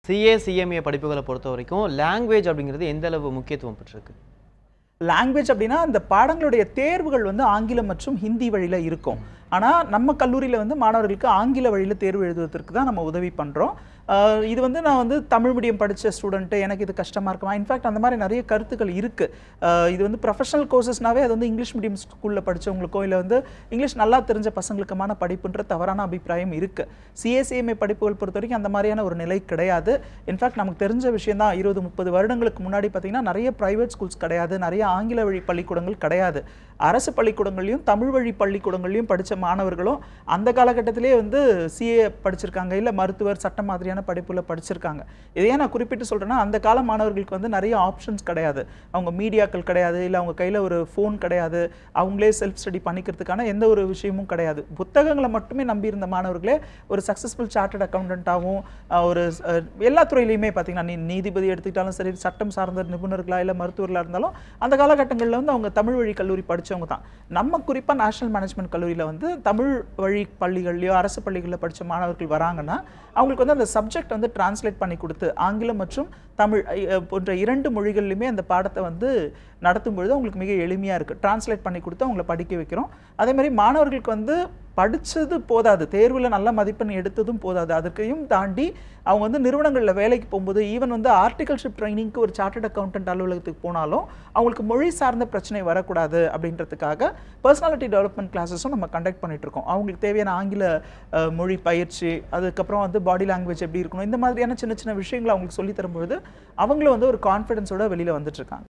CA CMA படிப்புகளை பொறுத்த வரைக்கும் லாங்குவேஜ் அப்படிங்கிறது எந்த அளவு முக்கியத்துவம் பெற்றிருக்கு லாங்குவேஜ் அப்படின்னா அந்த பாடங்களுடைய தேர்வுகள் வந்து ஆங்கிலம் மற்றும் ஹிந்தி வழியில் இருக்கும் ஆனால் நம்ம கல்லூரியில் வந்து மாணவர்களுக்கு ஆங்கில வழியில் தேர்வு எழுதுவதற்கு தான் நம்ம உதவி பண்ணுறோம் இது வந்து நான் வந்து தமிழ் மீடியம் படித்த ஸ்டூடெண்ட்டு எனக்கு இது கஷ்டமாக இருக்குமா இன்ஃபேக்ட் அந்த மாதிரி நிறைய கருத்துக்கள் இருக்குது இது வந்து ப்ரொஃபஷனல் கோர்சஸ்னாவே அது வந்து இங்கிலீஷ் மீடியம் ஸ்கூலில் படித்தவங்களுக்கோ இல்லை வந்து இங்கிலீஷ் நல்லா தெரிஞ்ச பசங்களுக்குமான படிப்புன்ற தவறான அபிப்பிராயம் இருக்குது சிஎஸ்சிஎம்ஏ படிப்புகள் பொறுத்த வரைக்கும் அந்த மாதிரியான ஒரு நிலை கிடையாது இன்ஃபேக்ட் நமக்கு தெரிஞ்ச விஷயம் தான் இருபது முப்பது வருடங்களுக்கு முன்னாடி பார்த்தீங்கன்னா நிறைய ப்ரைவேட் ஸ்கூல்ஸ் கிடையாது நிறைய ஆங்கில வழி பள்ளிக்கூடங்கள் கிடையாது அரசு பள்ளிக்கூடங்கள்லையும் தமிழ் வழி பள்ளிக்கூடங்கள்லையும் படித்த மாணவர்களும் அந்த காலகட்டத்திலே வந்து சிஏ படிச்சிருக்காங்க இல்லை மருத்துவர் சட்டம் மாதிரியான படிப்புல படிச்சிருக்காங்க இதையே நான் குறிப்பிட்டு சொல்கிறேன்னா அந்த கால மாணவர்களுக்கு வந்து நிறைய ஆப்ஷன்ஸ் கிடையாது அவங்க மீடியாக்கள் கிடையாது இல்லை அவங்க கையில் ஒரு ஃபோன் கிடையாது அவங்களே செல்ஃப் ஸ்டடி பண்ணிக்கிறதுக்கான எந்த ஒரு விஷயமும் கிடையாது புத்தகங்களை மட்டுமே நம்பியிருந்த மாணவர்களே ஒரு சக்ஸஸ்ஃபுல் சார்ட்டர்ட் அக்கௌண்டண்ட்டாகவும் ஒரு அஹ், எல்லா துறையிலையுமே பார்த்தீங்கன்னா நீ நீதிபதி எடுத்துக்கிட்டாலும் சரி சட்டம் சார்ந்த நிபுணர்களா இல்லை மருத்துவர்களாக இருந்தாலும் அந்த காலகட்டங்களில் வந்து அவங்க தமிழ் வழி கல்லூரி படிச்சவங்க தான் நம்ம குறிப்பாக நேஷனல் மேனேஜ்மெண்ட் கல்லூரியில் வந்து தமிழ் வழி பள்ளிகள்லையோ அரசு பள்ளிகளில் படிச்ச மாணவர்கள் வராங்கன்னா அவங்களுக்கு வந்து அந்த சப்ஜெக்ட் வந்து டிரான்ஸ்லேட் பண்ணி கொடுத்து ஆங்கிலம் மற்றும் தமிழ் அஹ், போன்ற இரண்டு மொழிகள்லையுமே அந்த பாடத்தை வந்து நடத்தும் பொழுது அவங்களுக்கு மிக எளிமையாக இருக்குது டிரான்ஸ்லேட் பண்ணி கொடுத்து அவங்கள படிக்க வைக்கிறோம் அதே மாதிரி மாணவர்களுக்கு வந்து படிச்சது போதாது தேர்வில் நல்ல மதிப்பெண் எடுத்ததும் போதாது அதற்கையும் தாண்டி அவங்க வந்து நிறுவனங்களில் வேலைக்கு போகும்போது ஈவன் வந்து ஆர்டிகல்ஷிப் ட்ரைனிங்க்கு ஒரு சார்ட்டர்ட் அக்கௌண்டன்ட் அலுவலகத்துக்கு போனாலும் அவங்களுக்கு மொழி சார்ந்த பிரச்சனை வரக்கூடாது அப்படின்றதுக்காக பர்சனாலிட்டி டெவலப்மெண்ட் கிளாஸஸும் நம்ம கண்டக்ட் பண்ணிட்டு இருக்கோம் அவங்களுக்கு தேவையான ஆங்கில அஹ், மொழி பயிற்சி அதுக்கப்புறம் வந்து பாடி லாங்குவேஜ் எப்படி இருக்கணும் இந்த மாதிரியான சின்ன சின்ன விஷயங்களை அவங்களுக்கு சொல்லித் தரும்பொழுது அவங்களும் வந்து ஒரு கான்ஃபிடன்ஸோட வெளியில் வந்துட்டு இருக்காங்க